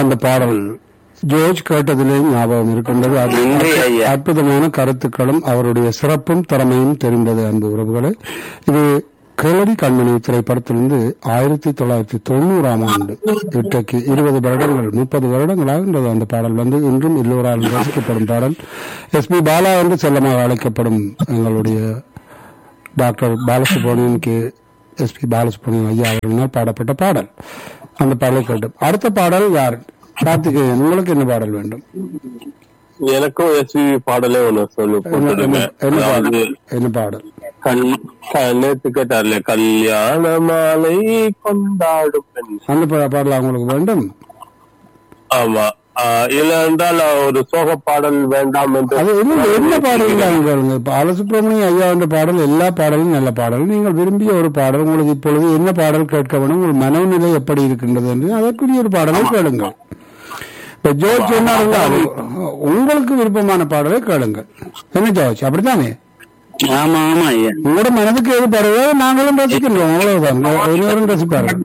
அந்த பாடல் ஜோர்ஜ் கேட்டதிலே ஞாபகம் இருக்கின்றது அது நன்றி ஐயா. அற்புதமான கருத்துக்களும் அவருடைய சிறப்பும் திறமையும் தெரிந்தது அன்பு உறவுகளே இது கேளடி கண்மணி திரைப்படத்திலிருந்து ஆயிரத்தி தொள்ளாயிரத்தி தொண்ணூறாம் ஆண்டு இன்றைக்கு இருபது வருடங்கள் முப்பது வருடங்களாகின்றது அந்த பாடல் வந்து இன்றும் எல்லோரால் ரசிக்கப்படும் பாடல் எஸ் பி பாலா என்று செல்லமாக அழைக்கப்படும் எங்களுடைய டாக்டர் பாலசுப்ரமணியனுக்கு எஸ் பி பாலசுப்ரமணியன் ஐயா அவர்களால் பாடப்பட்ட பாடல் அந்த பாடலை கேட்டோம் அடுத்த பாடல் யார் கார்த்திகேயன் உங்களுக்கு என்ன பாடல் வேண்டும் எனக்கும் எஸ்வி பாடலே ஒண்ணு சொல்லி என்ன- போட்டுடுங்க என்ன- என்ன அதாவது பாடல் என்ன பாடல் கல் க- நேத்து கேட்டார்ல கல்யாண மாலை கொண்டாடும் பெண் அந்த பா- பாடல் உங்களுக்கு வேண்டும் ஆமா ஆஹ் இல்ல என்றால் ஒரு சோக பாடல் வேண்டாம் என்று அது என்ன என்ன பாடல் தான் கேளுங்க இப்ப பாலசுப்ரமணியம் ஐயா என்ற பாடல் எல்லா பாடலும் நல்ல பாடல் நீங்கள் விரும்பிய ஒரு பாடல் உங்களுக்கு இப்பொழுது என்ன பாடல் கேட்க வேண்டும் உங்கள் மனோநிலை எப்படி இருக்கின்றது என்று அதற்குரிய ஒரு பாடலை கேளுங்கள் இப்ப ஜோர்ஜ் சொன்னாருங்க அது உங்களுக்கு விருப்பமான பாடலை கேளுங்கள் என்ன ஜோர்ஜ் அப்படித்தானே ஆமா ஆமா ஐயா உங்களோட மனதுக்கு எது பாடுறதோ நாங்களும் ரசிக்கின்றோம் அவ்வளவுதான் ஒருவரும் ரசிப்பார்கள்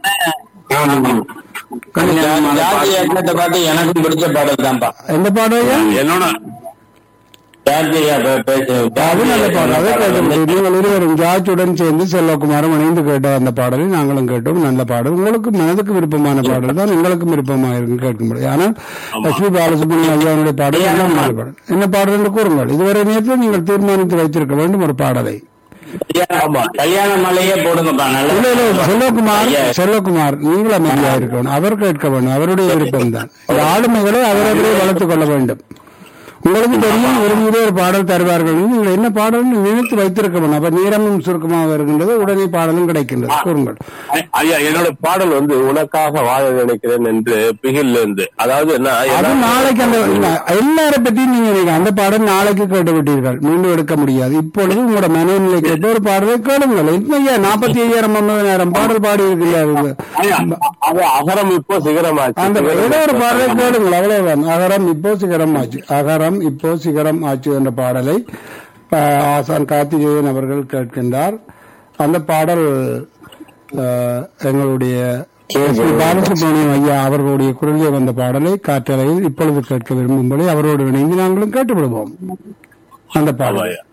ஜாதி இயக்கத்தை பார்த்து எனக்கும் பிடிச்ச பாடல் தான்ப்பா எந்த பாடல் ஐயா? என்னோட ஜாதி ஐயா பே- பேச- அது நல்ல பாடல் அதை கேட்க முடியும் நீங்கள் இருவரும் ஜார்ஜுடன் சேர்ந்து செல்வகுமாரும் இணைந்து கேட்ட அந்த பாடலை நாங்களும் கேட்டோம் நல்ல பாடல் உங்களுக்கு மனதுக்கு விருப்பமான பாடல் தான் எங்களுக்கும் விருப்பமாக இருக்கும் கேட்க முடியும் ஆனால் லட்சுமி பாலசுப்ரமணியம் ஐயாவுடைய பாடல் எல்லாம் நல்ல பாடல் என்ன பாடல் என்று கூறுங்கள் இதுவரை நேரத்தில் நீங்கள் தீர்மானித்து வைத்திருக்க வேண்டும் ஒரு பாடலை ஆமா கல்யாண மாலையே போடுங்கப்பா இல்ல நல்ல இல்ல செல்வகுமார் செல்வகுமார் நீங்கள் அமைதியாக இருக்க வேண்டும் அவர் கேட்க வேண்டும் அவருடைய விருப்பம் தான் ஆளுமைகளை அவரவரே வளர்த்துக் கொள்ள வேண்டும் உங்களுக்கு தெரியும் விரும்பிய ஒரு பாடல் தருவார்கள் நீங்கள் என்ன பாடல் நினைத்து வைத்திருக்க வேண்டும் அப்ப நேரமும் சுருக்கமாக வருகின்றது உடனே பாடலும் கிடைக்கின்றது கூறுங்கள் ஐயா என்னோட பாடல் வந்து உனக்காக வாழ நினைக்கிறேன் என்று பிகில்ல இருந்து அதாவது என்ன அது ஏன்னா- நாளைக்கு அந்த எல்லாரை பற்றியும் நீங்க நினைக்க அந்த பாடல் நாளைக்கு கேட்டு விட்டீர்கள் மீண்டும் எடுக்க முடியாது இப்பொழுது உங்களோட மனநிலை கேட்டு ஒரு பாடலை கேளுங்கள் இன்னையா நாற்பத்தி ஐயாயிரம் ஐம்பதாயிரம் பாடல் பாடி இருக்கிறார்கள் ஐயா, அது அகரம் இப்போ சிகரமாச்சு அந்த ஏதோ ஒரு பாடலை கேளுங்கள் அவ்வளவுதான் அகரம் இப்போ சிகரம் ஆச்சு அகரம் இப்போ சிகரம் ஆச்சு என்ற பாடலை ஆஹ், ஆசான் கார்த்திகேயன் அவர்கள் கேட்கின்றார் அந்த பாடல் ஆஹ், எங்களுடைய ஸ்ரீ பாலசுப்ரமணியம் ஐயா அவர்களுடைய குரலில் வந்த பாடலை காற்றலையில் இப்பொழுது கேட்க விரும்பும்படி அவரோடு இணைந்து நாங்களும் கேட்டு விடுவோம் அந்த ஆமா பாடல் ஐயா.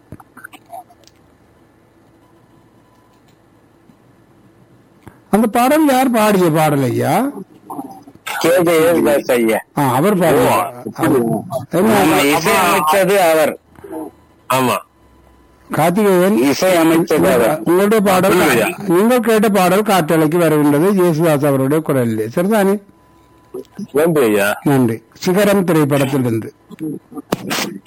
அந்த பாடல் யார் பாடிய பாடல் ஐயா கே ஜே யேசுதாஸ் ஐயா ஆ, அவர் பாடல் என்ன ஆமா, இசை அமைச்சது அவர் ஆமா கார்த்திகேயன் இசை அமைச்சது அவர் உங்களுடைய பாடல் சொல்லுங்க. நீங்கள் கேட்ட பாடல் காற்றலைக்கு வருகின்றது ஜேசுதாஸ் அவருடைய குரலிலே சரிதானே நன்றி ஐயா நன்றி சிகரம் திரைப்படத்திலிருந்து